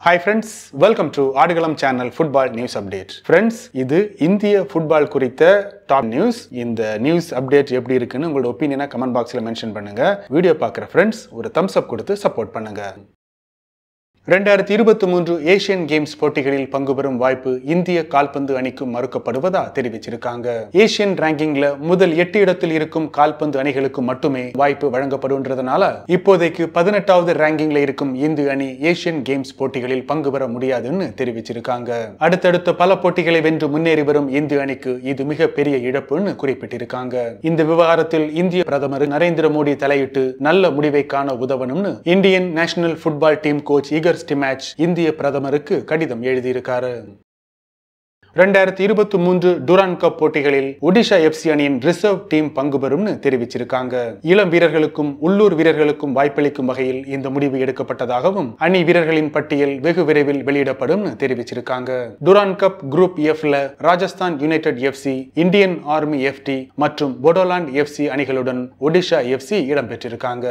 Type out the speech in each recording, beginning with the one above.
hi friends welcome to Adukalam channel football news update friends இது இந்திய football குறித்த top news இந்த நியூஸ் அப்டேட் எப்படி இருக்குன்னு உங்களோட ஒப்பீனியனை கமெண்ட் பாக்ஸில் மென்ஷன் பண்ணுங்க வீடியோ பார்க்குற ஃப்ரெண்ட்ஸ் ஒரு தம்ஸ் அப் கொடுத்து சப்போர்ட் பண்ணுங்க ரெண்டாயிரத்தி இருபத்தி மூன்று ஏசியன் கேம்ஸ் போட்டிகளில் பங்கு பெறும் வாய்ப்பு இந்திய கால்பந்து அணிக்கு மறுக்கப்படுவதா தெரிவிச்சிருக்காங்க ஏசியன் ரேங்கிங்ல முதல் எட்டு இடத்தில் இருக்கும் கால்பந்து அணிகளுக்கு மட்டுமே வாய்ப்பு வழங்கப்படுன்றதுனால இப்போதைக்கு பதினெட்டாவது ரேங்கிங்ல இருக்கும் இந்திய அணி ஏசியன் கேம்ஸ் போட்டிகளில் பங்கு பெற முடியாதுன்னு தெரிவிச்சிருக்காங்க அடுத்தடுத்த பல போட்டிகளை வென்று முன்னேறி வரும் இந்திய அணிக்கு இது மிக பெரிய இழப்புன்னு குறிப்பிட்டிருக்காங்க இந்த விவகாரத்தில் இந்திய பிரதமர் நரேந்திர மோடி தலையிட்டு நல்ல முடிவை காண உதவணும்னு Indian national football team coach Igor Stimac இந்திய பிரதமருக்கு கடிதம் எழுதியிருக்காரு ரெண்டாயிரத்தி இருபத்தி மூன்று டுரான் கப் போட்டிகளில் ஒடிஷா எஃப்சி அணியின் ரிசர்வ் டீம் பங்கு பெறும்னு தெரிவிச்சிருக்காங்க இளம் வீரர்களுக்கும் உள்ளூர் வீரர்களுக்கும் வாய்ப்பளிக்கும் வகையில் இந்த முடிவு எடுக்கப்பட்டதாகவும் அணி வீரர்களின் பட்டியல் வெகு விரைவில் வெளியிடப்படும் தெரிவிச்சிருக்காங்க டுரான் கப் குரூப் எஃப்ல Rajasthan united FC Indian army FT மற்றும் பொடோலாண்ட் எஃப்சி அணிகளுடன் ஒடிஷா எஃப்சி இடம்பெற்றிருக்காங்க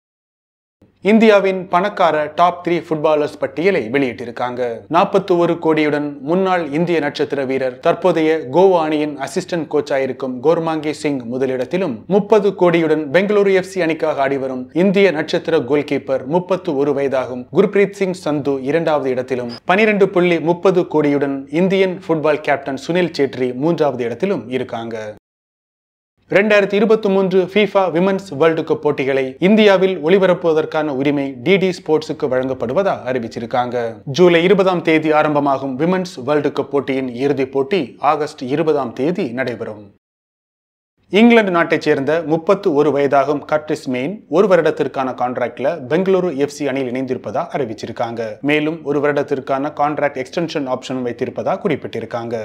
இந்தியாவின் பணக்கார டாப் த்ரீ ஃபுட்பாலர்ஸ் பட்டியலை வெளியிட்டிருக்காங்க நாற்பத்தி ஒரு கோடியுடன் முன்னாள் இந்திய நட்சத்திர வீரர் தற்போதைய கோவா அணியின் அசிஸ்டன்ட் கோச்சாயிருக்கும் கோர்மாங்கி சிங் முதலிடத்திலும் முப்பது கோடியுடன் பெங்களூரு எஃப்சி அணிக்காக ஆடிவரும் இந்திய நட்சத்திர கோல் கீப்பர் முப்பத்து ஒரு வயதாகும் குர்பிரீத் சிங் சந்து இரண்டாவது இடத்திலும் பனிரெண்டு புள்ளி முப்பது கோடியுடன் Indian football captain Sunil Chhetri மூன்றாவது இடத்திலும் இருக்காங்க ரெண்டாயிரத்தி இருபத்தி மூன்று ஃபீஃபா விமன்ஸ் வேர்ல்டு கப் போட்டிகளை இந்தியாவில் ஒளிபரப்புவதற்கான உரிமை டிடி ஸ்போர்ட்ஸுக்கு வழங்கப்படுவதா அறிவிச்சிருக்காங்க ஜூலை இருபதாம் தேதி ஆரம்பமாகும் விமன்ஸ் வேர்ல்டு கப் போட்டியின் இறுதிப் போட்டி ஆகஸ்ட் இருபதாம் தேதி நடைபெறும் இங்கிலாந்து நாட்டைச் சேர்ந்த முப்பத்து ஒரு வயதாகும் கர்டிஸ் மெயின் ஒரு வருடத்திற்கான கான்ட்ராக்ட்ல பெங்களூரு எஃப்சி அணியில் இணைந்திருப்பதா அறிவிச்சிருக்காங்க மேலும் ஒரு வருடத்திற்கான கான்ட்ராக்ட் எக்ஸ்டென்ஷன் ஆப்ஷனும் வைத்திருப்பதா குறிப்பிட்டிருக்காங்க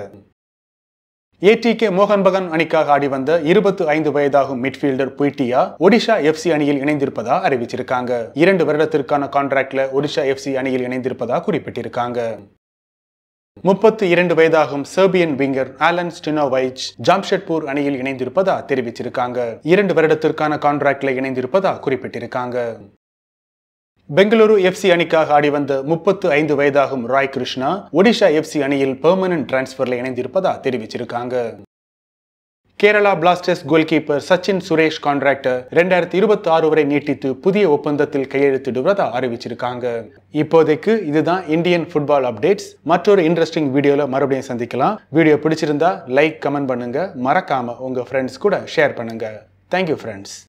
ஏடிகே மோகன் பகன் அணிக்காக ஆடி வந்த இருபத்தி ஐந்து வயதாகும் மிட்ஃபீல்டர் புய்டியா ஒடிஷா எஃப்சி அணியில் இணைந்திருப்பதா அறிவிச்சிருக்காங்க இரண்டு வருடத்திற்கான கான்ட்ராக்ட்ல ஒடிஷா எஃப்சி அணியில் இணைந்திருப்பதா குறிப்பிட்டிருக்காங்க முப்பத்து இரண்டு வயதாகும் Serbian winger Alen Stevanovic Jamshedpur அணியில் இணைந்திருப்பதா தெரிவிச்சிருக்காங்க இரண்டு வருடத்திற்கான கான்ட்ராக்ட்ல இணைந்திருப்பதா குறிப்பிட்டிருக்காங்க பெங்களூரு எஃப்சி அணிக்காக ஆடி வந்த முப்பத்து ஐந்து வயதாகும் ராய் கிருஷ்ணா ஒடிஷா எஃப்சி அணியில் பெர்மனன்ட் டிரான்ஸ்பர்ல இணைந்திருப்பதா தெரிவிச்சிருக்காங்க Kerala blasters goal keeper Sachin Suresh contract ரெண்டாயிரத்தி இருபத்தி ஆறு வரை நீட்டித்து புதிய ஒப்பந்தத்தில் கையெழுத்திடுவதா அறிவிச்சிருக்காங்க இப்போதைக்கு இதுதான் இந்தியன் ஃபுட்பால் அப்டேட்ஸ் மற்றொரு இன்ட்ரெஸ்டிங் வீடியோல மறுபடியும் சந்திக்கலாம் வீடியோ பிடிச்சிருந்தா லைக் கமெண்ட் பண்ணுங்க மறக்காம உங்க ஃப்ரெண்ட்ஸ் கூட ஷேர் பண்ணுங்க தேங்க்யூ ஃப்ரெண்ட்ஸ்